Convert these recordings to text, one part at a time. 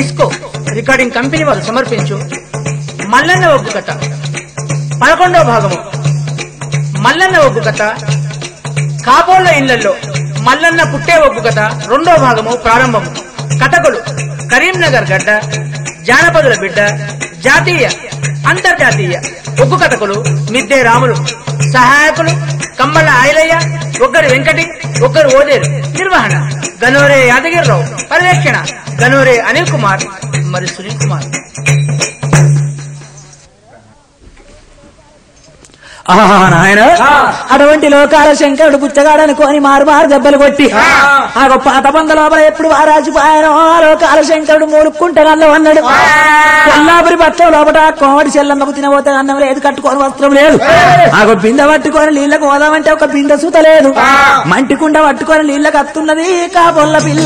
Disco recording company వారు సమర్పించు మల్లన్న ఒగ్గు కథ పదకొండవ భాగము మల్లన్న ఒగ్గు కథ కాబోళ్ల ఇళ్లలో మల్లన్న పుట్టే ఒగ్గు కథ రెండో భాగము ప్రారంభము కథకులు కరీంనగర్ గడ్డ జానపదుల బిడ్డ జాతీయ అంతర్జాతీయ ఒగ్గు కథకులు మిద్దే రాములు సహాయకులు కమ్మల ఆయలయ్య ఒక్కరి వెంకటి ఒక్కరు ఓదేరు నిర్వహణ గనోరే యాదగిరిరావు పర్యవేక్షణ గనోరే అనిల్ కుమార్ మరి సునీల్ కుమార్ ఆహా నాయన అటువంటి లోకాల శంకరుడు పుచ్చగాడనుకోని మారు మారు దెబ్బలు కొట్టి ఆ గొప్ప అతబంద లోపల ఎప్పుడు వారాజిపాయనో ఆ లోకాల శంకరుడు మూలుక్కుంటే నల్ల అన్నాడు కొల్లాపురి పట్ల లోపల కోమటి చెల్లమ్మకు తినబోతే అన్నం లేదు కట్టుకోని వస్త్రం లేదు ఆ గొప్ప బిందె పట్టుకొని నీళ్ళకు పోదామంటే ఒక బిందె సూత లేదు మంటి కుండ పట్టుకొని నీళ్ళకి అత్తున్నది కాబొల్ల పిల్ల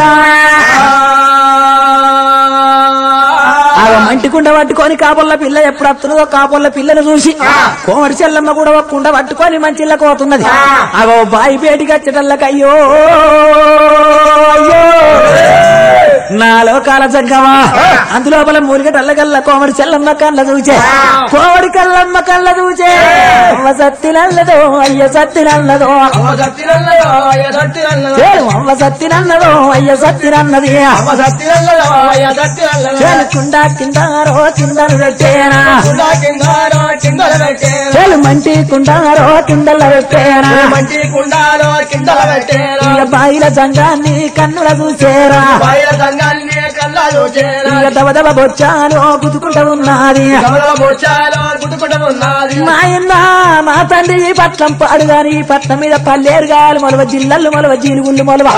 ఆ మంటి కుండ పట్టుకొని కాపుల్ల పిల్ల ఎప్పుడు వస్తున్నదో కాపుల్ల పిల్లను చూసి కోమడి చెల్లమ్మ కూడా ఒక కుండ పట్టుకొని మంచిళ్ళకు పోతున్నది అగో బాయి పేటికి వచ్చేటల్లకి అయ్యో అయ్యో నా లోకాల జగ్గమా అందులోపల మూలిగటల్లకల్ల కోమడి చెల్లమ్మ కళ్ళ చూచే కోమడి కల్లమ్మ కళ్ళ చూచే అమ్మ సత్తి నల్లదో అయ్య సత్తి నల్లదో అమ్మ సత్తి నల్లదో అయ్య సత్తి నన్నది కుండా కింద రో కిందలు పెట్టేనా చెలు మంటి కుండారో కిందల పెట్టేనా మంచి కుండాలో కిందల పెట్టేరా ఇక బాయిల జంగాన్ని కన్నుల చూసేరా బయల సంఘాన్ని కల్లా చూచేరా ఇక దవ దవ బొచ్చాను గుతుకుంటా ఉన్నది కమల బొచ్చాలో గుట్టుకుంటూ ఉన్నది మాయన్న మా తండ్రి ఈ పట్నం పాడుగాని ఈ పట్నం మీద పల్లేరు గాలి మొలవ జిల్లలు మొలవ జీలుగుళ్ళు మొలవ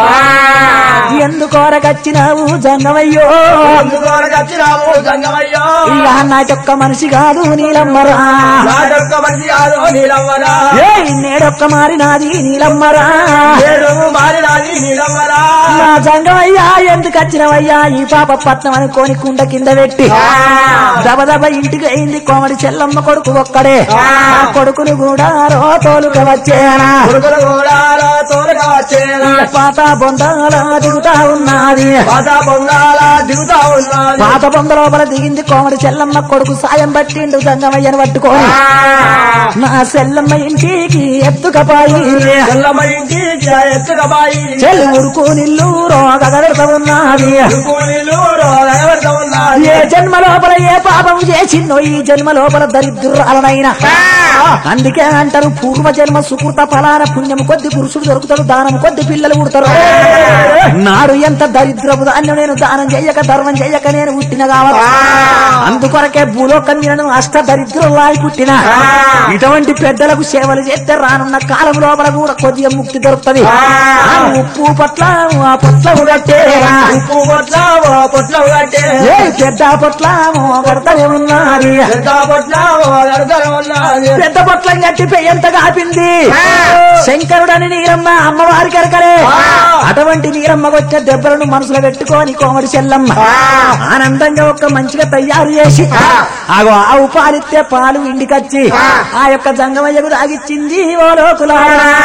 ఎందుకోరకచ్చినావు జంగమయ్యో వచ్చినాము సంగమయ్యో ఇక నాటొక్క మనిషి కాదు నీలమ్మరా నాటొక్క మనిషి కాదు నీలమ్మరా ఏయ్ నేడొక్క మారినాది నీలమ్మరా ఏడు మారినాది నీలమ్మరా నా జంగమయ్యా ఎందుకు వచ్చినవయ్యా ఈ పాప పట్నం అనుకోని కుండ కింద పెట్టి దబదబ ఇంటికి అయింది కోమడి చెల్లమ్మ కొడుకు ఒక్కడే ఆ కొడుకును కూడా రో తోలుక వచ్చేనా కొడుకులు కూడా తోలుగా వచ్చేనా పాత బొందాల దిగుతా ఉన్నది పాత బొంగాల దిగుతా ఉన్నది పాత బొంద లోపల దిగింది కోమడి చెల్లమ్మ కొడుకు సాయం పట్టిండు జంగమయ్యను పట్టుకొని నా సెల్లమ్మ ఇంటికి ఎత్తుకపాయి తెల్లమ్మ ఇంటి ఎత్తుక బాయి చెల్లి ఉరుకు నిల్లు రోగగడతా ఉన్నది కూలీలు ఎవరితో ఉన్నది ఏ జన్మ లోపల ఏ పాపం చేసిందో ఈ జన్మ లోపల దరిద్రాలనైనా అందుకే అంటారు పూర్వ జన్మ సుకృత ఫలాన పుణ్యం కొద్ది పురుషుడు దొరుకుతాడు దానం కొద్ది పిల్లలు పుడతారు నాడు ఎంత దరిద్రపు దాన్ని నేను దానం చెయ్యక ధర్మం చెయ్యక నేను పుట్టిన కావాలి అందుకొరకే భూలోకం నేను అష్ట దరిద్రులాయి పుట్టిన ఇటువంటి పెద్దలకు సేవలు చేస్తే రానున్న కాలం లోపల కూడా కొద్దిగా ముక్తి దొరుకుతుంది ఆ ఉప్పు పట్ల ఆ పట్ల కట్టేరా ఉప్పు పొట్ల ఓ పొట్ల కట్టే ఏ పెద్ద పొట్ల కొడతనే ఉన్నది పెద్ద పొట్ల ఓ గడతల ఉన్నది పెద్ద పొట్లం కట్టి పెయ్యంత కాపింది శంకరుడని నీరమ్మ అమ్మవారి కరకలే అటువంటి నీరమ్మకు వచ్చే దెబ్బలను మనసులో పెట్టుకొని కోమడి చెల్లమ్మ ఆనందంగా ఒక మంచిగా తయారు చేసి ఆగో ఆవు పాలిస్తే పాలు ఇంటికొచ్చి ఆ యొక్క జంగమయ్యకు తాగిచ్చింది ఓ లోకులా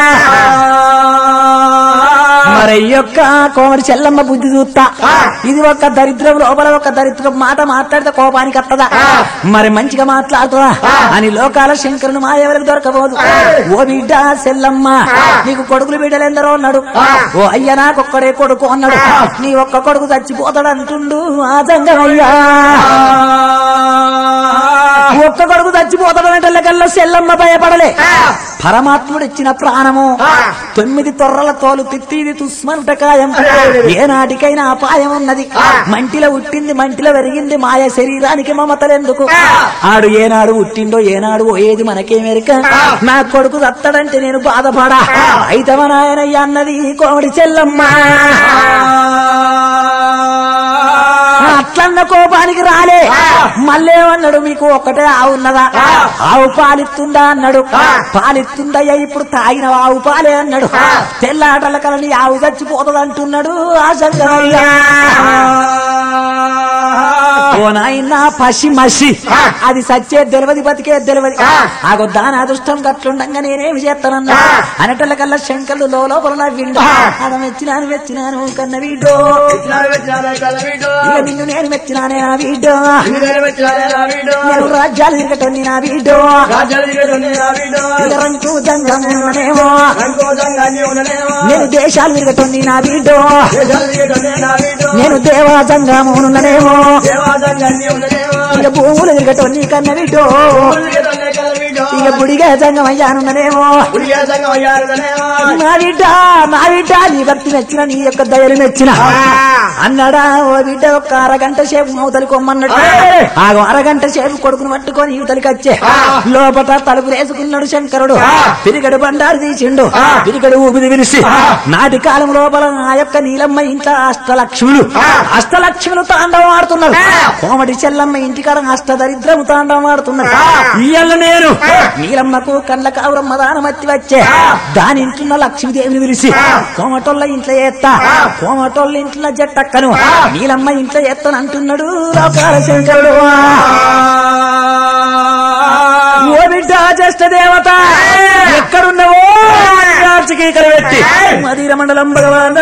మరి ఈ యొక్క కోమడి చెల్లమ్మ బుద్ధి చూస్తా ఇది ఒక దరిద్రం లోపల ఒక దరిద్రం మాట మాట్లాడితే కోపానికి వస్తుందా మరి మంచిగా మాట్లాడుతుందా అని లోకాల శంకరుని మా ఎవరికి దొరకబోదు ఓ బిడ్డ సెల్లమ్మ నీకు కొడుకులు బిడ్డలు ఎందరో అన్నాడు ఓ అయ్య నాకొక్కడే కొడుకు అన్నాడు నీ ఒక్క కొడుకు చచ్చిపోతాడు అంటుండు ఆ జంగమయ్యా ఒక్క కొడుకు చచ్చిపోతాడనటల్లకల్లా సెల్లమ్మ భయపడలే పరమాత్ముడు ఇచ్చిన ప్రాణము తొమ్మిది తొర్రల తోలు తిత్తిది తుస్మనుట కాయం ఏనాటికైనా అపాయం ఉన్నది మంటిలో ఉట్టింది మంటిలో పెరిగింది మాయ శరీరానికి మమతలెందుకు ఆడు ఏనాడు ఉట్టిండో ఏనాడు ఏది మనకేమెరిక నా కొడుకు దత్తడంటే నేను బాధపడా అయితే మా నాయనయ్య అన్నది కోమడి చెల్లమ్మ అట్లన్న కోపానికి రాలే మళ్ళేమన్నాడు మీకు ఒక్కటే ఆవు ఉన్నదా ఆవు పాలిస్తుందా అన్నాడు పాలిస్తుందయ్యా ఇప్పుడు తాగిన ఆవు పాలే అన్నాడు తెల్లాటల కలని ఆవు చచ్చిపోతుంది అంటున్నాడు ఆ శంకరయ్య ఓ ఓ నాయన పసి మసి అది సచ్చే తెలియదు బతికే తెలియదు ఆగో దాని అదృష్టం గట్లుండగా నేనేమి చేస్తానన్నా అనటల కల్లా శంకర్లు లోపల నవ్విండు అగ మెచ్చినాను మెచ్చినాను కన్న వీడో ఇక నిన్ను నేను మెచ్చినానే నా వీడో నేను రాజ్యాలు తిరగటోని నా వీడో ఇక రంకు దంగమునేమో నేను దేశాలు తిరగటోని నా వీడో నేను దేవా జంగమునేమో ఇక భూములు తిరగటోని కన్న వీడో ఇక బుడిగా జంగమయ్యానున్ననేమో నా బిడ్డ నా బిడ్డ నీ భక్తి మెచ్చిన నీ యొక్క దయలు మెచ్చిన అన్నాడా ఓ బిడ్డ ఒక్క అరగంట సేపు అవతలి కొమ్మన్నాడు ఆగో అరగంట సేపు కొడుకును పట్టుకొని యువతలికి వచ్చే లోపట తలుపు వేసుకున్నాడు శంకరుడు పిరిగడు బండారు తీసిండు పిరిగడు ఊపిరి విరిసి నాటి కాలం లోపల ఆ యొక్క నీలమ్మ ఇంట్లో అష్టలక్ష్ములు అష్టలక్ష్ములు తాండవం ఆడుతున్నారు కోమటి చెల్లమ్మ ఇంటికాడ అష్టదరిద్రము తాండవం ఆడుతున్నారు ఇయ్యాల నేను నీలమ్మకు కళ్ళ కావురమ్మ దానమత్తి వచ్చే దాని ఇంట్లో లక్ష్మీదేవిని పిలిచి కోమటోళ్ళ ఇంట్లో ఎత్తా కోమటోళ్ళ ఇంట్లో జట్టక్కను నీలమ్మ ఇంట్లో ఎత్తను అంటున్నాడు లోకాల శంకరుడు ఓ బిడ్డ జ్యేష్ఠ దేవత ఎక్కడున్నావో రాజకీకర పెట్టి మధీర మండలం భగవాన్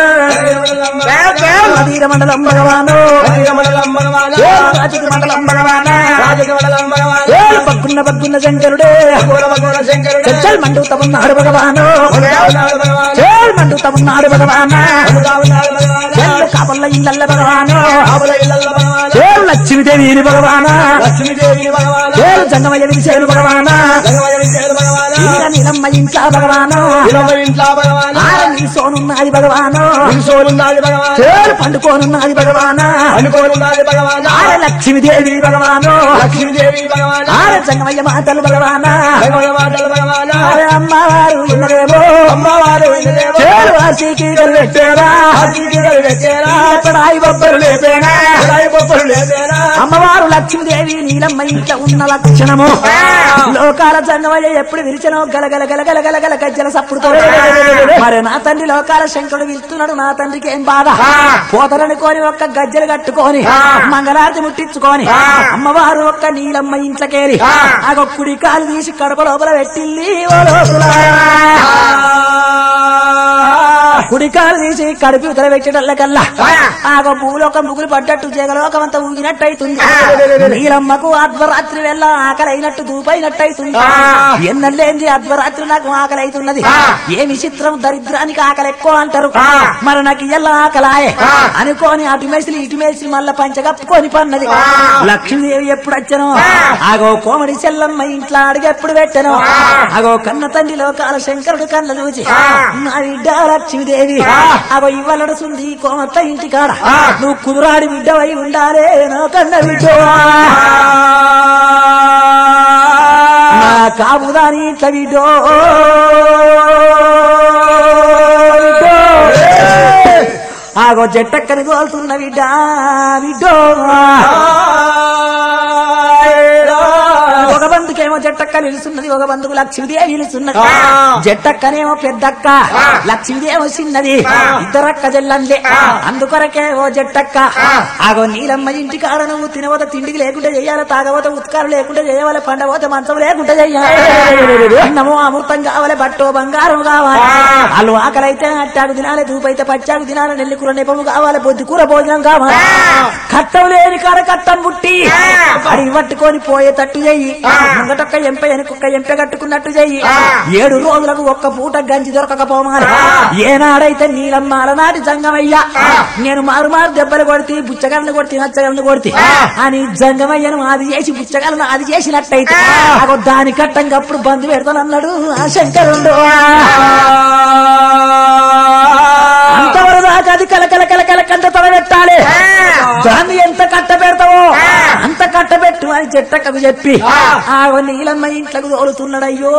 మధీర మండలం భగవాన్ రాజకీయ మండలం భగవాన్ బగ్గున్న బగ్గున్న శంకరుడే చల్ మండుతమున్నాడు భగవాను చల్ మండుతమున్నాడు భగవాను చల్ కాపల్ల ఇళ్ళల్ల భగవాను చల్ లక్ష్మీదేవి భగవాను లక్ష్మీదేవి భగవాన్ చల్ జంగమయ్య విరిసేను భగవాను ఈర నీలమ్మ ఇంట్లో భగవాను ఇరవై ఇంట్లో భగవాన్ ఆర నీ సోనున్నది భగవాను సోనున్నది భగవాన్ చల్ పండుకోనున్నది భగవాను అనుకోనున్నది భగవాన్ ఆర లక్ష్మీదేవి భగవాను లక్ష్మీదేవి భగవాన్ ఆర జంగమయ్య మాతలు భగవాను భగవన మాటలు భగవాన్ ఆర అమ్మవారు ఉన్నదేమో అమ్మవారు ఇదేవో చేరు వాసికి పెట్టేరా ఆశీర్వాదాలు పెట్టేరా ఎక్కడాయి బొబ్బరు లేపేనా ఉడాయి బొబ్బలు లేదేనా అమ్మవారు లక్ష్మీదేవి నీలమ్మ ఇంట్లో ఉన్న లక్షణము లోకాల జంగమయ్య ఎప్పుడు విరిచనో గలగల గలగల గలగల గజ్జల సప్పుడుతో మరి నా తండ్రి లోకాల శంకరుడు పిలుస్తున్నాడు నా తండ్రికి ఏం బాధ పోతలనుకొని ఒక్క గజ్జలు కట్టుకొని మంగళారతి ముట్టించుకొని అమ్మవారు ఒక్క నీలమ్మ ఇంట్లోకేరి ఆ కుడి కాలు తీసి కడప లోపల పెట్టిల్లి ఓ లోతులారా. కుడి కాలు తీసి కడుపు ఉతర పెట్టేటల్లకల్లా ఆగో భూలోకం బుగులు పడ్డట్టు జగలోకం అంతా ఊగినట్టు అవుతుంది నీలమ్మకు అర్ధరాత్రి వెళ్ళ ఆకలి అయినట్టు దూపైనట్టు అవుతుంది ఎన్నలేంది అర్ధరాత్రి నాకు ఆకలి అవుతున్నది ఏ విచిత్రం దరిద్రానికి ఆకలి ఎక్కువ అంటారు మరి నాకు ఇలా ఆకలాయే అనుకోని అటు మేసి ఇటు మేసి మళ్ళా పంచగప్పుకొని పన్నది లక్ష్మీదేవి ఎప్పుడు వచ్చానో ఆగో కోమడి చెల్లమ్మ ఇంట్లో అడిగి ఎప్పుడు పెట్టాను ఆగో కన్న తండ్రి లోకాల శంకరుడు కళ్ళ చూచి నా బిడ్డ లక్ష్మీదేవి అగో ఇవ్వలడుతుంది కోమత్త ఇంటి కాడ నువ్వు కుదురాడి బిడ్డవై ఉండాలే నా కన్న బిడ్డ నా కాపుదాని ఇట్ల బిడ్డో బిడ్డో. ఆగో జట్టక్కని తోలుతున్న బిడ్డ బిడ్డో ఒక బంధుకేమో జట్టక్క నిలుస్తున్నది ఒక బంధుకు లక్ష్మీదేవి నిలుస్తున్నది జట్టక్కనేమో పెద్దక్క లక్ష్మీదేమో చిన్నది ఇద్దరక్క చెల్లందే అందుకొరకే ఓ జట్టక్క ఆగో నీలమ్మ ఇంటి కాడ నువ్వు తినవత తిండికి లేకుండా చెయ్యాలి తాగవత ఉత్కారం లేకుండా చేయవాలి పండవత మంచం లేకుండా చెయ్యాలి అన్నమో అమృతం కావాలి బట్టో బంగారం కావాలి వాళ్ళు ఆకలి అయితే అట్టాకు తినాలి దూపైతే పచ్చాకు తినాలి నెల్లి కూర నెపము కావాలి బొద్దు కూర భోజనం కావాలి కట్టం లేని కాడ కట్టం పుట్టి అడిగి పట్టుకొని పోయేటట్టు చెయ్యి ముంగటొక్క ఎంప వెనుకొక్క ఎంప కట్టుకున్నట్టు చెయ్యి ఏడు రోజులకు ఒక్క పూట గంజి దొరకకపోమాలి ఏనాడైతే నీలమ్మ అలనాటి జంగమయ్య నేను మారు మారు దెబ్బలు కొడితే బుచ్చగలను కొడితే నచ్చగలను కొడితే అని జంగమయ్యను అది చేసి బుచ్చగలను అది చేసినట్టయితే అగో దాని కట్టంగా అప్పుడు బంధు పెడతానన్నాడు ఆ శంకరుడు అంతవరకు దాకా అది కలకల కలకల కంట తొడబెట్టాలి దాన్ని ఎంత కట్ట పెడతావో అంత కట్ట పెట్టు అని చెట్టక్కకు చెప్పి ఆ నీలమ్మ ఇంట్లోకి తోలుతున్నాడయ్యో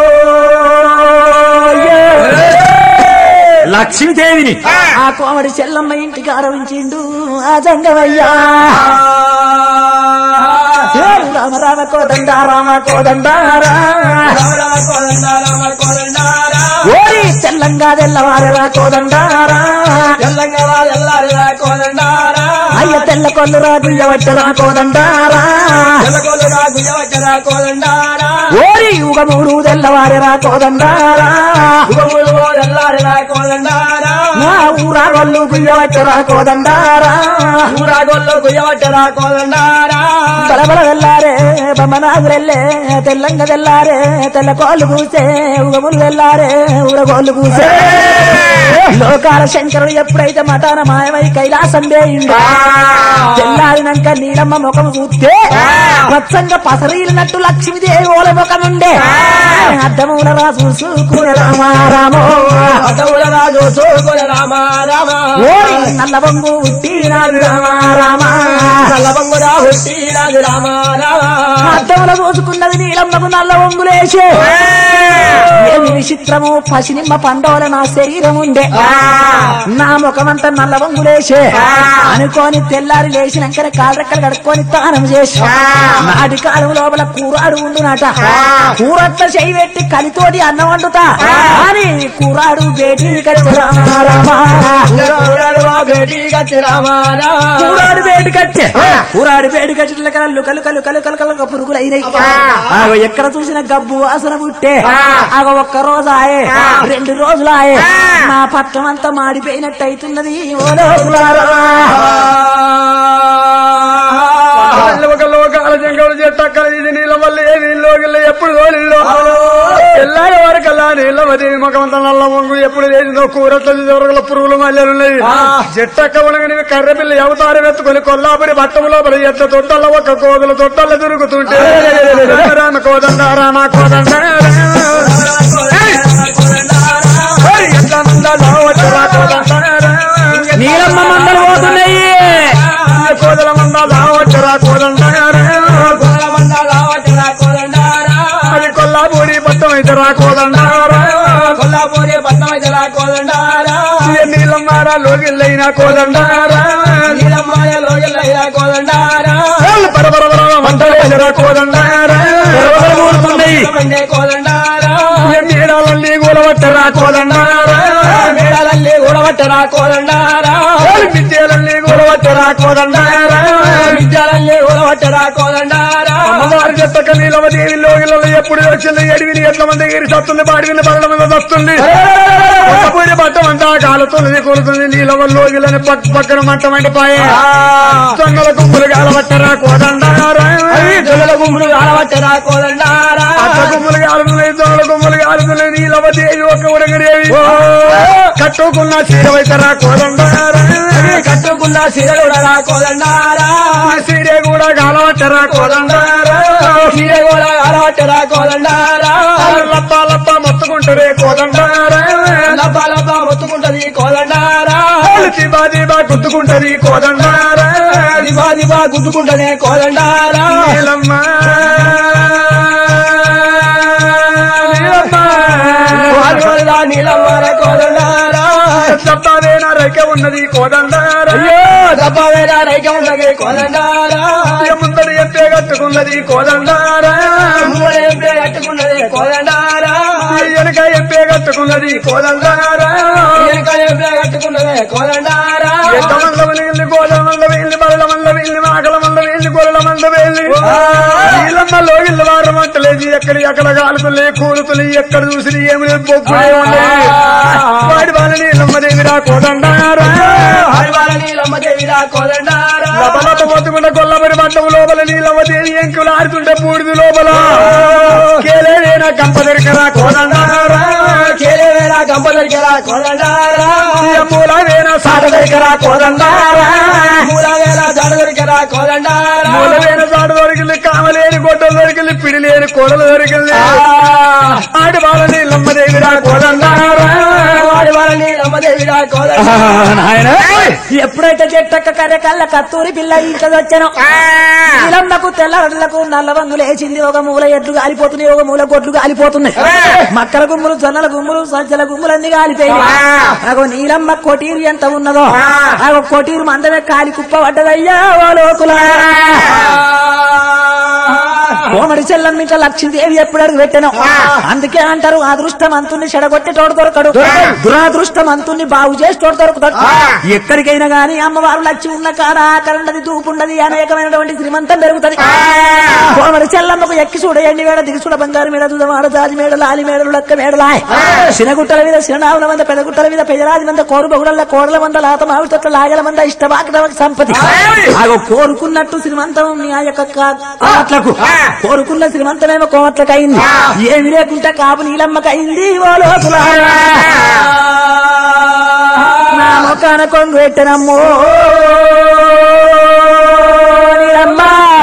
లక్ష్మీదేవిని ఆ కోమడి చెల్లమ్మ ఇంటికి ఆరవించిండు ఆ జంగమయ్యా రామ రామ కోదండ రామ కోదండ ఓరి తెల్లంగా తెల్లవారరా కోదండారా అయ్య తెల్ల కొల్లు రాజుయ్య వట్టరా కోదండారా తెల్లకోలు రాజు ఎవచరా కోదండారా ఓరి యుగ మూడు తెల్లవారి రా కోదండారా యుగములు ఎల్లారిరా కోదండారా నా ఊరా వాళ్ళు గుయ్యవట్టరా కోదండారా ఊరాగొల్లు గుయ్యవచ్చరా కోదండారా బలబల వెళ్ళారే బొమ్మనాగురెళ్ళే తెల్లంగ తెల్లారే తెల్ల కోళ్ళు కూసే ఉగములు వెళ్ళారే ఊరగోళ్ళు కూసే లోకాల శంకరుడు ఎప్పుడైతే మఠాన మాయమై కైలాసం వేయిండు తెల్లారినాక నీలమ్మ ముఖం చూస్తే పచ్చంగా పసరీలినట్టు లక్ష్మీదేవి ఓల ముఖముండే అద్దముల రా చూసుకునే రామారామో అటవుల రాజు చూకుల రామ రామ ఓరి నల్ల బొంగు ఉట్టినాడు రామారామా నల్లబంగురా హుట్టి రాజు రామ రామ అద్దముల చూసుకున్నది నీలమ్మకు నల్ల ఒంగులేసే ఏమి విచిత్రము పసినిమ్మ పండోల నా శరీరం ఉండే నా ముఖమంతా నల్ల వంగులేసే అనుకోని తెల్లారి లేచినాకనే కాళ్ళరెక్కలు కడుక్కొని తానం చేసి నాటి కాలం లోపల కూరాడు ఉండునట కూరట్ల చేయి పెట్టి కలితోటి అన్నం వండుతా అని కూరాడు బేటీ కూరాడు వేడి కట్టే కూరాడు వేడి కట్టిన కళ్ళు కలు కలు కలు కలు కలు పురుగులు అయినాయి ఆగో ఎక్కడ చూసిన గబ్బు వాసన పుట్టే ఆగో ఒక్క రోజు ఆయే రెండు రోజులు ఆయే నా పట్టం అంతా మాడిపోయినట్టు అవుతున్నది ఓ లోకులారా. ఒక లోకాల జంగలు చెట్టక్కల ఇది నీళ్ళ వల్ల ఏ నీళ్ళు ఎప్పుడు తోలిల్లో ఎల్లారి వరకల్లా నీళ్ళ మది ముఖమంతా నల్ల మొంగు ఎప్పుడు లేచిందో కూరట్ల దొరకల పురుగులు మల్లెలు ఉన్నాయి చెట్టక్క ఉనగని కర్ర పిల్ల అవతారం ఎత్తుకొని కొల్లాపురి బట్టం లోపల ఎత్త తొట్టల్ల ఒక కోదల తొట్టల్ల తిరుగుతుంటే రామ కోదండ రామ కోదండ ఎట్లా నందాలో వచ్చరా కోదండ నీలమ్మ మందలు పోతున్నాయి కోదల మందాలో వచ్చరా కోదండ అది కొల్లాపూరి పట్టం అయితే రాకోదండారా కొల్లాపూరి పట్నం అయితే కోదండారా నీళ్ళమ్మారా లోగిల్లైనా కోదండారా నీలమ్మాయ లోయలయ్యా కోదండారా పరపరపర మంటలు రాకోదండారా మండే కోదండారా నీడాలన్నీ కూలబట్టరా కోదండారా మేడాలల్లి ఊడబట్టరా కోదండారా విద్యలన్నీ కూలబట్టరా కోదండారా విద్యాలల్లి ఊడబట్టరా కోదండారా అమ్మవారి చెత్తక నీలవదేవి లోగిలలో ఎప్పుడు వచ్చింది ఎడివిని ఎట్ల మంది ఎగిరి సత్తుంది బాడివిని బరల మీద వస్తుంది పూరి పట్టం అంతా కాలుతుంది కూలుతుంది నీలవ లోగిలని పక్క పక్కన మంట మండిపోయే దొంగల గుంపులు కాలబట్టరా కోదండారా జొగల గుంపులు ఆడబట్టరా కోదండారా అట్ల గుంపులు కాలుతున్నాయి దొంగల గుంపులు కాలుతున్నాయి నీలవదేవి ఒక ఉడగడేవి కట్టుకున్న చీర వైతరా కోదండారా కట్టుకున్న సిరలుడరా కోదండారా సీరే కూడా కాలబట్టరా కోదండారా చీర కూడా ఆడబట్టరా కోదండారా లప్ప లప్ప మొత్తుకుంటారే కోదండారా లబ్బా లబ్బా మొత్తుకుంటది కోదండారా దీబా దీబా గుద్దుకుంటది కోదండారా దిబా దిబా గుద్దుకుంటనే కోదండారా నీలమ్మ నీలమ్మ వారివల్ల నీలమ్మార కోదండారా సప్తావేనా రైక ఉన్నది కోదండారా అయ్యో దబ్బవేరా రైక ఉన్నది కోదండారా ముందడి ఎప్పే కట్టుకున్నది కోదండారా ముంగడ ఎంపే కట్టుకున్నది కోదండారా వెనక ఎప్పే కట్టుకున్నది కోదండారా వెనక ఎంపే కట్టుకున్నది కోదండారా ఎంత మంద వెళ్ళి గోదల మంద వెళ్ళి బరల మంద వెళ్ళి మాకల మంద వెళ్ళి గొర్రెల మంద వెళ్ళి నీలమ్మ లోగిళ్ళ వారు మంటలేది ఎక్కడి ఎక్కడ కాలుతులే కూలుతులే ఎక్కడ చూసి ఏమి బొబ్బులే ఉండేది వాడి వాళ్ళ నీలమ్మ దేవిరా కోదండారా వారివల్ల నీలమ్మ దేవిరా కోదండారా లబలత మొత్తుకుంటే గొల్లమరి మండపు లోపల నీలమ్మ దేవి ఎంకులు ఆడుతుంటే బూడిది లోపల కేలేనా కంప దొరికరా కోదండారా కేలేవేరా గంప దొరికేరా కోదండారా మూలవేనా సాట దొరికరా కోదండారా మూలవేరా జడ దొరికేరా కోదండారా మూలవేన సాట దొరికింది కామలేని గొడ్డలు దొరికింది పిడి లేని కోడలు దొరికింది ఆడి వాళ్ళ నీలమ్మ దేవిరా కోదండారా వారి వాళ్ళ నీలమ్మ దేవిరా కోదండారా ఎప్పుడైతే చెట్టక్క కర్రె కళ్ళ కత్తూరి పిల్ల ఇంటది వచ్చాను నీలమ్మకు తెల్లలకు నల్ల వంగులు వేసింది ఒక మూల ఎడ్లు కాలిపోతున్నాయి ఒక మూల గొడ్లు కాలిపోతున్నాయి మక్కల గుమ్ములు జొన్నల గుమ్ములు సజ్జల గుమ్ములు అన్ని కాలిపోయినాయి నాకు నీలమ్మ కొటీరు ఎంత ఉన్నదో నాకు కొటీరు మందమే కాలి కుప్ప పడ్డదయ్యా ఓ లోకులా కోమడి చెల్లం ఇంకా లక్ష్మీదేవి ఎప్పుడు అడుగు పెట్టాను అందుకే అంటారు అదృష్టమంతుని చెడగొట్టేటోడు దొరకడు దురాదృష్టమంతుని బాగు చేసేటోడు దొరుకుతాడు ఎక్కడికైనా గాని అమ్మవారు లక్ష్మి ఉన్న కాడ ఆకరణది దూపుండది అనేకమైనటువంటి శ్రీమంతం పెరుగుతది కోమడి చెల్లమ్మకు ఎక్కి చూడ ఎండి మేడ దిగి చూడ బంగారు మేడ దుదమాడ దాజి మేడ లాలి మేడలు లక్క మేడలాయ్ చినగుట్టల మీద చిరనావుల మంద పెదగుట్టల మీద పెదరాజి మంద కోరు బగుడల కోడల మంద లాత మామిడి తొట్ల లాగల మంద ఇష్టబాకటమక సంపతి ఆగో కోరుకున్నట్టు శ్రీమంతం నీ ఆ యొక్క కా- కోట్లకు కోరుకున్న శ్రీమంతమేమో కోట్లకు అయింది ఏమి లేకుంటే కాపు నీలమ్మకి అయింది ఓ లోతుల నా మొకాన కొంగు పెట్టనమ్మో నీలమ్మ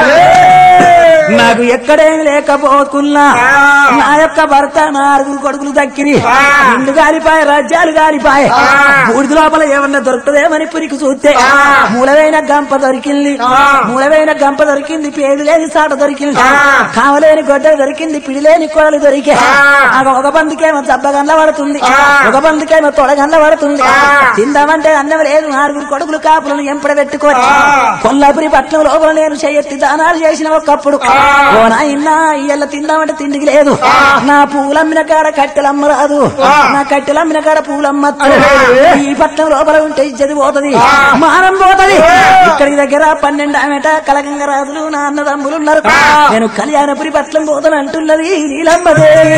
నాకు ఎక్కడేమి లేకపోతున్నా నా యొక్క భర్త నాలుగు కొడుకులు దక్కిరి ఇల్లు గాలిపాయ రాజ్యాలు గాలిపాయ బూడిద లోపల ఏమన్నా దొరుకుతుందేమని పురికి చూస్తే మూలవైన గంప దొరికింది మూలవైన గంప దొరికింది పేడు లేని సాట దొరికింది కావలేని గొడ్డ దొరికింది పిడిలేని కొడలు దొరికే ఆగ ఒక బందుకేమో దెబ్బగండ్ల పడుతుంది ఒక బందుకేమో తొడగండ్ల పడుతుంది తిందామంటే అన్నం లేదు ఆరుగురు కొడుకులు కాపులను ఎంపడ పెట్టుకోని కొల్లాపురి పట్నం లోపల నేను చేయెత్తి దానాలు చేసిన ఒకప్పుడు ఓ నాయనా ఇయ్యల్ల తిందామంటే తిండికి లేదు నా పూలమ్మిన కాడ కట్టెలమ్మ రాదు నా కట్టెలమ్మిన కాడ పూలమ్మ ఈ పట్నం లోపల ఉంటే ఇజ్జది పోతది మానం పోతది ఇక్కడికి దగ్గర పన్నెండు ఆమెట కలగంగ రాజులు నా అన్నదమ్ములు ఉన్నారు నేను కళ్యాణపురి పట్నం పోతాను అంటున్నది నీలమ్మదేవి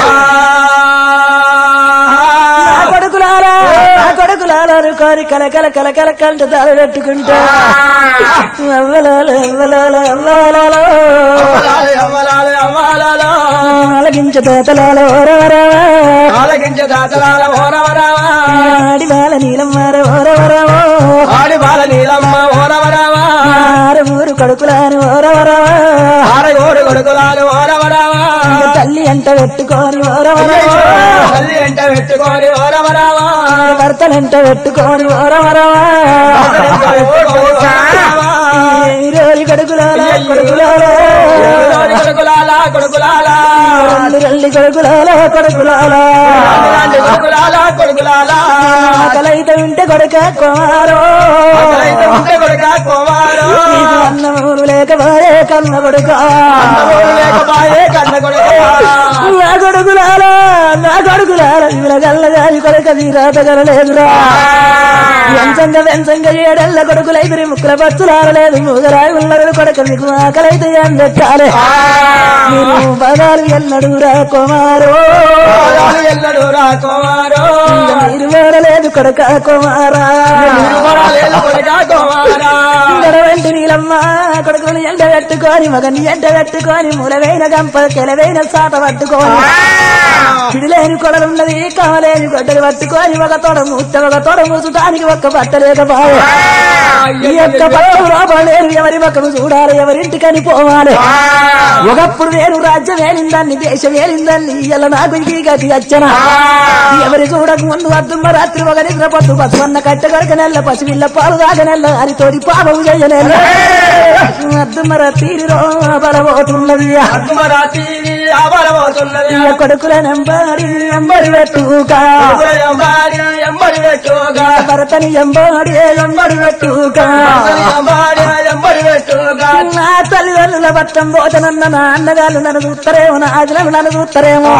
నా కొడుకులారా నా కొడుకులారా కోరి కల కల కల కల కంట తాళ పెట్టుకుంటా అవ్వలాల, అవ్వలాల, అవ్వలాల. అవ్వలాలి అవ్వాలలో అలగించ తోతలాల ఓరవరా ఆలకించే దాతలాల ఓరవరావా ఆడి బాల నీలమ్మార ఓరవరావో ఆడి బాల నీలమ్మ ఓరవరావా ఆరు మూరు కొడుకులాను ఓరవరా ఆరగోడు కొడుకులాలు ఓరవరావా తల్లి అంట పెట్టుకొని ఓరవరా తల్లి ఎంట పెట్టుకొని ఓరవరావా భర్తలంట పెట్టుకొని ఓరవరా రోజు కొడుకులాల కొడుకులాల కొడుకులాలా కొడుకులాలా రల్లి రల్లి కొడుకులాల కొడుకులాల కొడుకులాలా కొడుకులాలా ఆకలైతే ఉంటే కొడుక కుమారో అయితే ఉంటే కొడుక కుమారు నీకు అన్నమూలు లేకపోయే కన్న కొడుక లేకపాయే కన్న కొడుక నా కొడుకులాల నా కొడుకులాల వీళ్ళ గల్ల గారి కొడుక వీరాటగలలేదురా వెంచంగా వెంచంగా ఏడెళ్ళ కొడుకులైతే ముక్కుల పచ్చులారలేదు మూగరాయి ఉన్నారు కొడుక మీకు ఆకలైతే ఏం పెట్టాలి మీరు బదాలు ఎన్నడురా కుమారో పాదాలు ఎల్లడు రా కుమారు మీరు వేరలేదు కొడుక కుమారా లేదు కొడుక కుమారా గడవంటి నీలమ్మ కొడుకుని ఎండ పెట్టుకొని మగని ఎండ పెట్టుకొని మూలవైన గంప కెలవైన సాట పట్టుకొని పిడిలేని కొడలున్నది కావలేని గొడ్డలు పట్టుకొని ఒక తొడ మూత ఒక తొడ మూసటానికి ఒక్క బట్ట లేకపోయే ఈ యొక్క బట్ట లోపల నేను ఎవరి పక్కను చూడాలి ఎవరింటికని పోవాలి ఒకప్పుడు నేను రాజ్యం వేలిందాన్ని దేశం వేలిందాన్ని ఇలా నాకు ఈ గతి వచ్చన ఎవరి చూడక ముందు అద్దుమ్మ రాత్రి ఒక నిద్ర పట్టు బతున్న కట్టె కొరక నెల్ల పసిపిల్ల పాలు దాక నెల్ల హరితోడి పాపం చేయనెల్ల అద్దుమ్మర తీరిరో బలబోతున్నది రాత్రి ఆబలమవుతున్నది ఇయ్య కొడుకుల నెంబడి ఎంబడి పెట్టుగా ఎంబాడి ఎంబడి పెట్టుగా భరతని ఎంబడి ఎంబడి పెట్టుగా ఎంబాడి ఎంబడి పెట్టుగా నా తల్లిదండ్రుల పట్టం పోతనన్న నా అన్నగాళ్ళు నన్ను చూస్తారేమో నా ఆజలను నన్ను చూస్తారేమో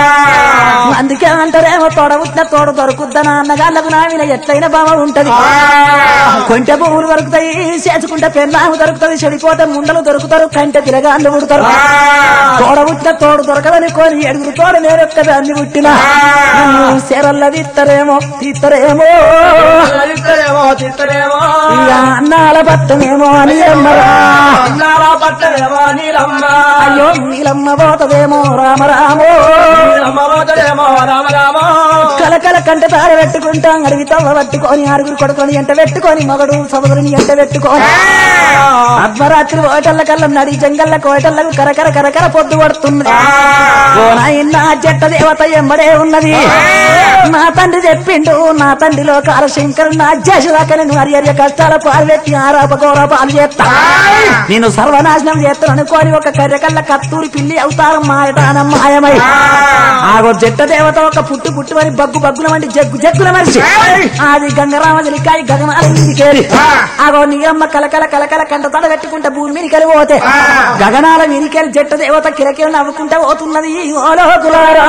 అందుకే అంటారేమో తోడ పుట్టిన తోడ దొరుకుద్దా నా అన్నగాళ్ళకు నా మీద ఎట్లయిన బావ ఉంటది కొంటె పువ్వులు దొరుకుతాయి చేసుకుంటే పెన్నాము దొరుకుతుంది చెడిపోతే ముండలు దొరుకుతారు కంటె తిరగాళ్ళు పుడతారు తోడ పుట్టిన తోడు దొరకదని కొని ఎడుగురు తోడు నేను ఎక్కడ అన్ని పుట్టిన సెరల్ల తీస్తారేమో తీస్తారేమో తిత్తరేమో తిత్తరేమో ఇక అన్నాల పట్టమేమో అని అమ్మరా అన్నారా పట్టరేమో నీలమ్మ అయ్యో నీలమ్మ పోతదేమో రామ రామో నీలమ్మ పోతడేమో రామ రామ కలకల కంట తార పెట్టుకుంటాం అడవి తవ్వ పట్టుకొని ఆరుగురు కొడుకొని ఎంట పెట్టుకొని మగడు సముద్రుని ఎంట పెట్టుకొని అర్ధరాత్రి ఓటల్ల కల్లం నడి జంగల్ల కోటల్లకు కరకర కరకర పొద్దు పడుతుంది ఓ నాయన జట్ట దేవత ఎంబడే ఉన్నది నా తండ్రి చెప్పిండు నా తండ్రిలో కాల శంకరు నా అధ్యాసదాకా నేను హరి హరి కష్టాల పాలు పెట్టి ఆరాప గౌర పాలు చేస్తా నేను సర్వనాశనం చేస్తాను అనుకోని ఒక కర్రెకల్ల కత్తూరి పిల్లి అవతారం మాయటాన మాయమై ఆగో జట్ట దేవత ఒక పుట్టు పుట్టు అని బగ్గు బగ్గుల వంటి జగ్గు జగ్గుల మనిషి అది గంగరామ దిలికాయ గగనాల ఇంటికేరి ఆగో నీయమ్మ కలకల కలకల కంట తడగ పెట్టుకుంటే భూమి మీనికెళ్ళి పోతే గగనాల మీనికెళ్ళి జట్ట దేవత కిరకిల నవ్వుకుంటా పోతున్నది ఓ లోకులారా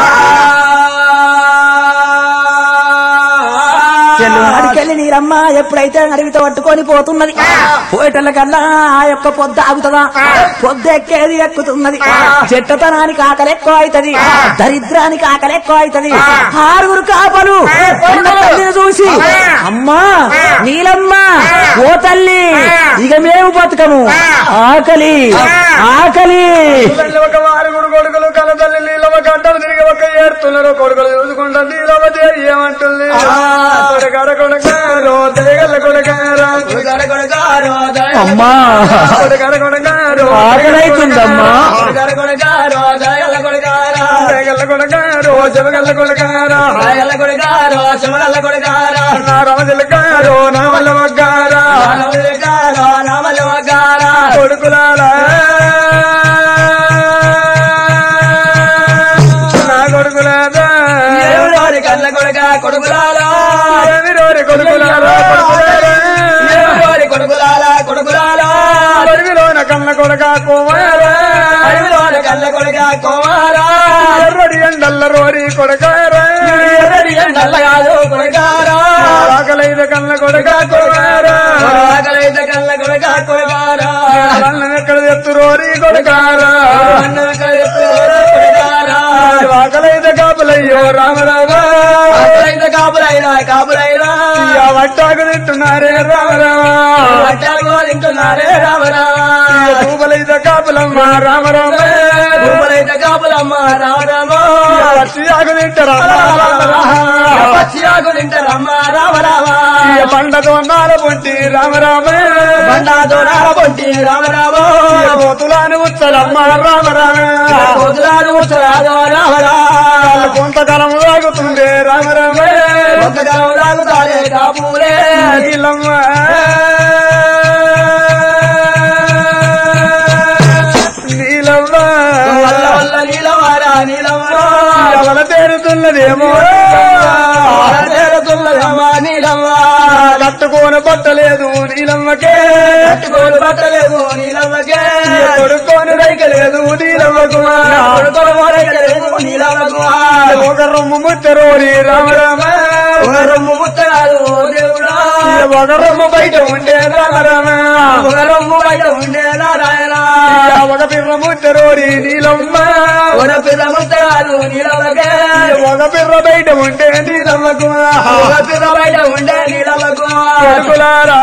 చెల్లు అడికెళ్ళి నీరమ్మ ఎప్పుడైతే అడవితో పట్టుకొని పోతున్నది పోయేటల్ల కల్లా ఆ యొక్క పొద్దు ఆగుతుందా పొద్దు ఎక్కేది ఎక్కుతున్నది చెట్టతనానికి ఆకలి ఎక్కువ అవుతుంది దరిద్రానికి ఆకలి ఎక్కువ అవుతుంది ఆరుగురు కాపలు ఉన్న తల్లిని చూసి అమ్మా నీలమ్మ ఓ తల్లి ఇక మేము బతుకము ఆకలి ఆకలి తల్లి ఒక వారుగుడు కొడుకులు కల తల్లి నీళ్ళవ గంటలు తిరిగి ఒక ఏడుతున్నారు కొడుకులు చూసుకుంటా నీళ్ళవ ఏమంటుంది కొడగార కొడగారో దేగల కొడగారా అమ్మా కొడగార కొడగారో ఆకలైతుందమ్మా దేగల కొడగారో జవగల్ల కొడగారా నా రమజలగారో నా వల్ల వగ్గారా కొడుకులారా నా కొడుకులారా కళ్ళ కొడక కొడుకులారా ఏమిరోరి కొడుకులారా కొడుకులారా ఎవరి కొడుకులారా కొడుకులారా అడవిలోన కన్న కొడక కుమారా అడవిలోన కళ్ళ కొడక కోమారా ఎర్రడి ఎండల్ల రోరి కొడకారా ఎర్రడి నల్ల కాదు కొడకారా ఆకలైన కన్న కొడక కుమారా ఆకలైతే కళ్ళ కొడక కొడకారా అన్నం ఎక్కడ ఎత్తు రోరి కొడకారా అన్నం ఎక్కడ ఎత్తుకోరా కొడకారా ఆకలైన కాపులయ్యో రామరామ ఆకలైతే కాపులైనా కాపులైనా వట్టాకు తింటున్నారే రామరామ అట్టాగో తింటున్నారే రామరామా తూపలైన కాపులమ్మ రామరామ భూములైతే కాపులమ్మ రామరామా వట్టియాకు తింటారా పచ్చిరాకు తింటారమ్మ రామరామా పండతో నాల పొంటి రామరామ బండా దూరాల పొంటి రామరామా పోతులాని ఉత్తరమ్మ రామరామ పొద్దులాడు ముచ్చరాదో రామరా కొంతకాలం సాగుతుంది రామరామ ఒక్కగాం రాగుతారే కాపులే నీలమ్మ నీలమ్మ వల్ల వల్ల నీలవారా నీలవరా ఎవల తేరుతున్నదేమో తేరుతున్నదమ్మా నీలవ్వా కట్టుకోని బట్టలేదు నీలమ్మకే కట్టుకోలు పట్టలేదు నీలవ్వకే కొడుకోని రైకలేదు నీలమ్మకు కొడుకోలు మోడలేదు నీలవ్వకు ఒక రొమ్ము ముత్తరోరి రామరామ ఒక రొమ్ము ముత్తరాదు దేవుడా ఒక రొమ్ము బయట ఉండే రామరామ ఒక రొమ్ము బయట ఉండే నారాయణ ఒక పిర్ర ముత్తరోరి నీలమ్మ ఒక పిల్ల ముత్తరాదు నీలవ్వకే ఒక పిర్ర బయట ఉండే నీలమ్మకు ఒక పిల్ల బయట ఉండే నీలవ్వకు కొడుకులారా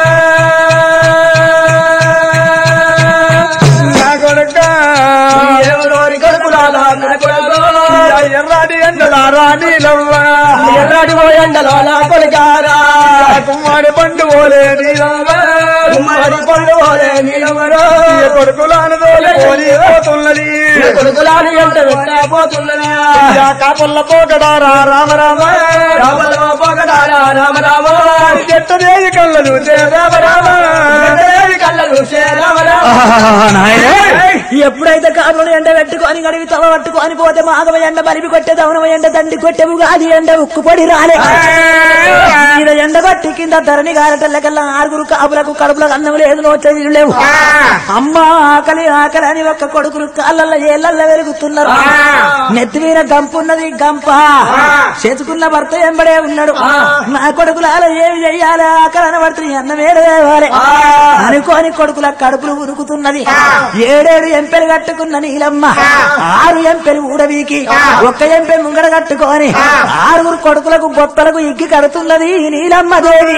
నా కొడుక ఎవరోరి కడుపులాగా నడకూడదు ఎర్రాడి ఎండలారా నీలమ్మ ఎర్రాడి పోయండలో నా కొడుకారా కుమ్మాడి పండు పోలే నీలమ్మ ఉమ్మడి పండు పోలే నీలవరో కొడుకులాను తోలి పోలి పోతున్నది కొడుకులాని ఎంత పోతున్నా కాపల్ల పోకడారా రామరామ రామరామ పోగడారా రామ రామ చెట్టు దేవి కళ్ళ చూసే రామరామ కళ్ళ చూసే రామ రామ ఎప్పుడైతే కాపులు ఎండ పెట్టుకొని గడివి తల పట్టుకొని పోతే మాధవ ఎండ బలిపి కొట్టే దౌనవ ఎండ దండి కొట్టెవు గాది ఎండ ఉక్కు పొడి రాలే ఈడ ఎండ కొట్టి కింద ధరణి గారటల్లకల్లా ఆరుగురు కాపులకు కడుపులకు అన్నం లేదు నోట్ల నీళ్ళు లేవు అమ్మ ఆకలి ఆకలి అని ఒక్క కొడుకులు కాళ్ళల్లో ఏళ్ళల్లో వెలుగుతున్నారు నెత్తి మీద గంపున్నది గంప చేతుకున్న భర్త ఎంబడే ఉన్నాడు నా కొడుకులాల ఏమి చెయ్యాలి ఆకలి అనబడుతుంది అన్నం ఏడు తేవాలి అనుకోని కొడుకుల కడుపులు ఉరుకుతున్నది ఏడేడు ఎంపెలు కట్టుకున్న నీలమ్మ ఆరు ఎంపెలు ఊడవీకి ఒక్క ఎంపె ముంగడ కట్టుకొని ఆరుగురు కొడుకులకు బొత్తలకు ఇగ్గి కడుతున్నది నీలమ్మ దేవి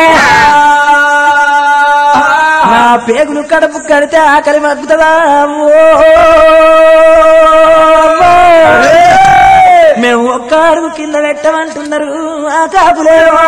నా పేగులు కడుపు కడితే ఆకలి మగ్గుతుందా మేము ఒక్క అడుగు కింద పెట్టమంటున్నారు ఆ కాపులేవా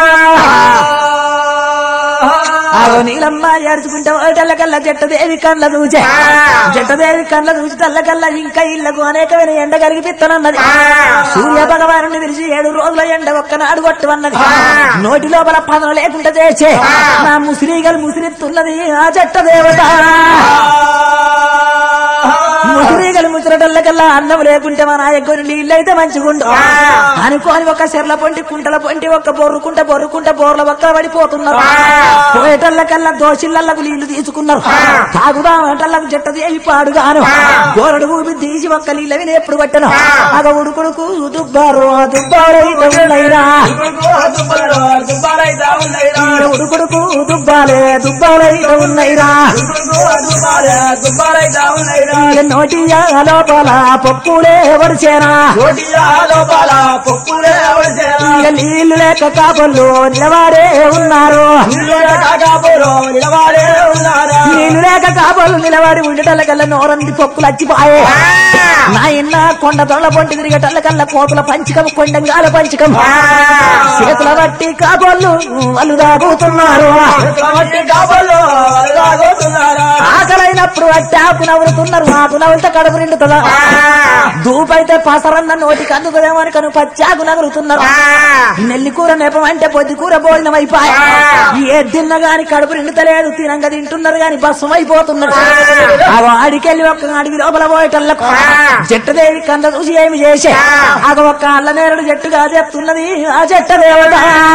ఆగో నీలమ్మ ఏడుచుకుంటే ఓటల్లకల్లా జట్టదేవి కళ్ళ దూచే జట్టదేవి కళ్ళ దూచి తల్లకల్లా ఇంకా ఇళ్లకు అనేకమైన ఎండ కలిగిపిత్తనన్నది సూర్య భగవాను పిలిచి ఏడు రోజుల ఎండ ఒక్కనాడు కొట్టమన్నది నోటి లోపల పదం లేకుండా చేసే నా ముసిరీగలు ముసిరిస్తున్నది ఆ జట్ట దేవత ముసిరీగలు ముసిరట ఉండేటల్లకల్లా అన్నం లేకుంటే మా నాయకుని నీళ్ళైతే మంచిగుండు అనుకోని ఒక చెర్ల పొంటి కుంటల పొంటి ఒక బొర్రుకుంట బొర్రుకుంట బోర్ల పక్క పడిపోతున్నారు పోయేటల్లకల్లా దోషిళ్ళకు నీళ్లు తీసుకున్నారు తాగుదామంటల్లకు జట్టది అయి పాడుగాను గోరడు ఊపి తీసి ఒక్క నీళ్ళవి ఎప్పుడు పట్టను అగ ఉడుకుడుకు దుబ్బారు దుబ్బారైతే ఉన్నైరా ఈడ ఉడుకుడుకు దుబ్బాలే దుబ్బాలైతే ఉన్నైరా ఈడ నోటియా లోపల పప్పులే వడిచేనా ఇక నీళ్లు లేక కాపళ్ళు నిలవారే ఉన్నారు నీళ్లు లేక కాపళ్ళు నిలబడి ఉండటల్లకల్లా నోరంది పప్పులు అచ్చిపోయే నాయన్న కొండ తొల్ల పొంటి తిరిగేటల్లకల్లా కోతుల పంచకం కొండంగాల పంచకం చేతుల బట్టి కాపళ్ళు వాళ్ళు రాబోతున్నారు ఆకలైనప్పుడు అట్టి ఆకు నవ్వుతున్నారు ఆకు నవ్వులతో కడుపు నిండుతుందా దూపైతే పసరన్న నోటికి అందుకుదేమో అని కను పచ్చాకు నగులుతున్నారు నెల్లి కూర నెపం అంటే పొద్దు కూర భోజనం అయిపోయి ఏ తిన్న గాని కడుపు నిండుతలేదు తినంగా తింటున్నారు గాని భస్మం అయిపోతున్నారు ఆ వాడికెళ్ళి ఒక్క అడిగి లోపల పోయేటల్లకు చెట్టదేవి కంద చూసి ఏమి చేసే ఆగ ఒక్క అల్ల నేరుడు చెట్టుగా చెప్తున్నది ఆ చెట్ట దేవత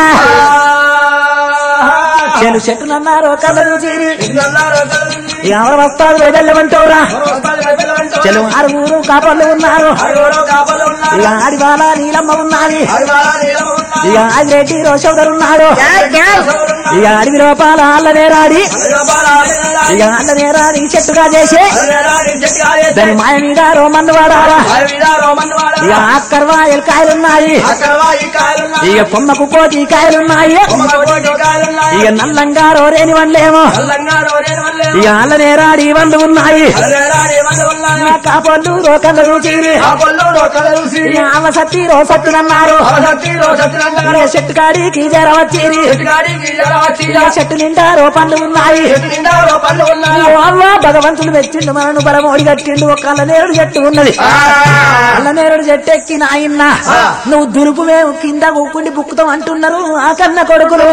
చెలు చెట్టునన్నారు కళ్ళ చూసి ఎవరు వస్తారు వెళ్ళమంటావురా చెలు ఆరుగురు కాపర్లు ఉన్నారు ఇక ఆడి బాల నీలమ్మ ఉన్నది ఇక ఆది రెడ్డి రోషోదరు ఉన్నాడు ఇక అడవి లోపాల అల్ల నేరాడి ఇక అల్ల నేరాడి చెట్టుగా చేసి దాని మాయ మీద రోమన్ను వాడారా ఇక అక్కర్వాయలు కాయలున్నాయి ఇక కొమ్మకు కోటి కాయలున్నాయి ఇక నల్లంగా రోరేని వండలేమో ఇక అల్ల నేరాడి వండు ఉన్నాయి ఇక కాపళ్ళు రోకన్న రుచిరి ఇక అల్ల సత్తి రో సత్తునన్నారు ఇక చెట్టు కాడికి జర వచ్చిరి ఇక చెట్టు నిండా రో పండ్లు ఉన్నాయి ఓ అవ్వ భగవంతుడు మెచ్చిండు మనను బలమోడి కట్టిండు ఒక అల్ల నేరుడు చెట్టు ఉన్నది అల్ల నేరుడు చెట్టు ఎక్కి నాయన్న నువ్వు దులుపు మేము కింద కూకుండి బుక్కుతాం అంటున్నారు ఆ కన్న కొడుకులు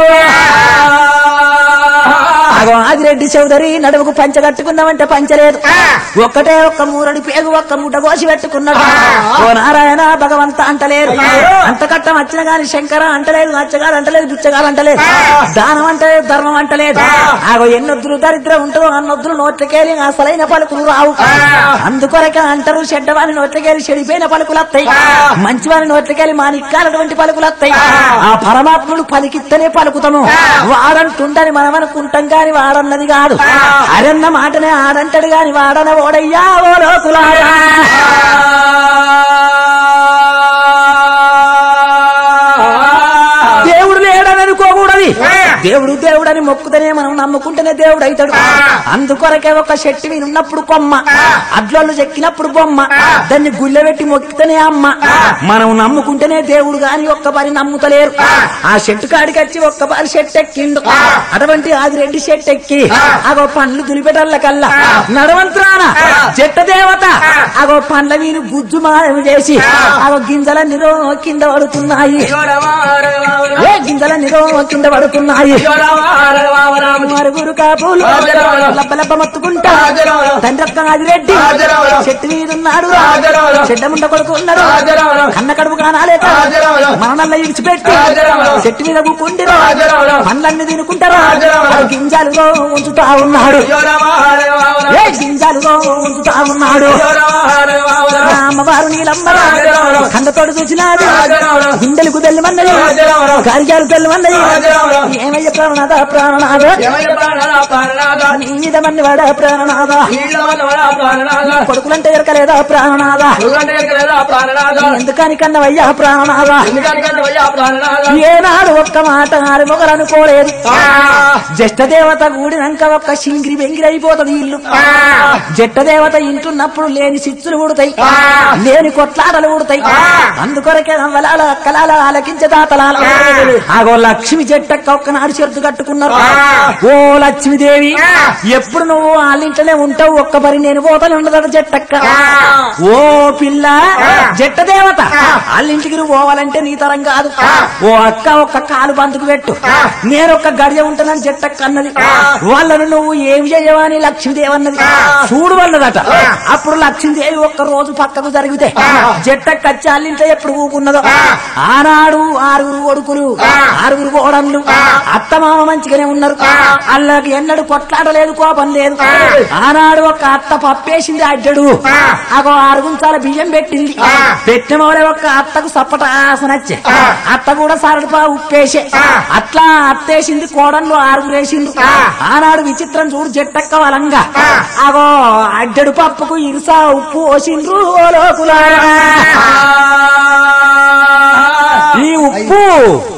అగో ఆదిరెడ్డి చౌదరి నడుముకు పంచ కట్టుకున్నామంటే పంచలేదు ఒక్కటే ఒక్క మూరడి పేగు ఒక్క ముడ్డ కోసి పెట్టుకున్నాడు ఓ నారాయణ భగవంత అంటలేరు అంత కట్టం వచ్చిన గాని శంకర అంటలేదు నచ్చగాడు అంటలేదు బిచ్చగాడు అంటలేదు దానం అంటలేదు ధర్మం అంటలేదు ఆగో ఎన్నొద్దులు దరిద్రం ఉంటుందో అన్నొద్దులు నోట్లకేలి అసలైన పలుకులు రావు అందుకొరకే అంటారు చెడ్డవాని నోట్లకేలి చెడిపోయిన పలుకులు వస్తాయి మంచివాని నోట్లకేలి మానిక్కాలటువంటి పలుకులు వస్తాయి ఆ పరమాత్ముడు పలికిత్తనే పలుకుతాము వాడంటుండని మనం అనుకుంటాం కాని వాడన్నది కాదు అరన్న మాటనే ఆడంటాడు గాని వాడన ఓడయ్యా ఓ లోకులారా దేవుడు లేడని అనుకోకూడదు దేవుడు దేవుడని మొక్కుతనే మనం నమ్ముకుంటేనే దేవుడు అవుతాడు అందుకొరకే ఒక చెట్టు మీద ఉన్నప్పుడు కొమ్మ అడ్లోళ్ళు చెక్కినప్పుడు బొమ్మ దాన్ని గుళ్ళ పెట్టి మొక్కితేనే అమ్మ మనం నమ్ముకుంటేనే దేవుడు గాని ఒక్క పని నమ్ముతలేరు ఆ చెట్టు కాడికి వచ్చి ఒక్క పని చెట్టు ఎక్కిండు అటువంటి ఆది రెడ్డి చెట్టు ఎక్కి అగో పండ్లు దులిపెటల్ల కల్లా నడవంత్రాన చెట్ట దేవత అగో పండ్ల మీద గుజ్జు మాయం చేసి అగో గింజల నిరో కింద పడుతున్నాయి ఏ గింజల నిరో కింద పడుతున్నాయి మరుగురు కాపులు లబ్బ లబ్బ మత్తుకుంటా తండ్రి ఒక్క ఆదిరెడ్డి చెట్టు మీద ఉన్నాడు చెడ్డ ముండ కొడుకు ఉన్నాడు కన్న కడుపు కానాలేక మననల్ల ఇడిచిపెట్టి చెట్టు మీద కూకుండి పండ్లన్నీ తినుకుంటారు గింజాలుగా ఉంచుతా ఉన్నాడు ఏ గింజాలుగా ఉంచుతా ఉన్నాడు నా అమ్మవారు నీలమ్మరా కందతోడు చూసినాడు గుండెలకు తెల్లమన్నది కార్యాలు తెల్లమన్నది ఏమయ్య ప్రాణనాథ ప్రాణనాథ నీ మీద మన్ని వాడ ప్రాణనాథ కొడుకులంటే ఎరకలేదా ప్రాణనాథ ఎందుకని కన్నవయ్యా ప్రాణనాథ ఏనాడు ఒక్క మాట ఆరు మొగలు అనుకోలేదు జష్ట దేవత కూడినాక ఒక్క సింగిరి బెంగిరి అయిపోతుంది ఇల్లు జట్ట దేవత ఇంటున్నప్పుడు లేని సిచ్చులు ఉడతాయి లేని కొట్లాటలు ఉడతాయి అందుకొరకే నవ్వలాల అక్కలాల ఆలకించే దాతలాల ఆగో లక్ష్మి చెట్టక్క ఒక్కనాడు ఆనాడు చెరుతు కట్టుకున్నారు ఓ లక్ష్మీదేవి ఎప్పుడు నువ్వు వాళ్ళింట్లోనే ఉంటావు ఒక్క పరి నేను పోతాను ఉండదట జట్టక్క ఓ పిల్ల జట్ట దేవత వాళ్ళింటికి నువ్వు పోవాలంటే నీ తరం కాదు ఓ అక్క ఒక్క కాలు బంతుకు పెట్టు నేను ఒక్క గడియ ఉంటానని జట్టక్క అన్నది వాళ్ళను నువ్వు ఏం చేయవని లక్ష్మీదేవి అన్నది చూడు అన్నదట అప్పుడు లక్ష్మీదేవి ఒక్క రోజు పక్కకు జరిగితే జట్టక్క వచ్చి వాళ్ళింట్లో ఎప్పుడు ఊకున్నదో ఆనాడు ఆరుగురు కొడుకులు ఆరుగురు కోడళ్ళు అత్త మామ మంచిగానే ఉన్నారు అల్లకి ఎన్నడు కొట్లాడలేదు కోపం లేదు ఆనాడు ఒక అత్త పప్పేసింది అడ్డడు అగో ఆరుగుంచాల బియ్యం పెట్టింది పెట్టిన వాళ్ళే ఒక అత్తకు సప్పట ఆసనచ్చే అత్త కూడా సరడుపా ఉప్పేసే అట్లా అత్తేసింది కోడళ్ళు ఆరుగురు వేసిండ్రు ఆనాడు విచిత్రం చూడు జట్టక్క వలంగా అగో అడ్డడు పప్పుకు ఇరుసా ఉప్పు పోసిండ్రు ఓ లోకులారా ఈ ఉప్పు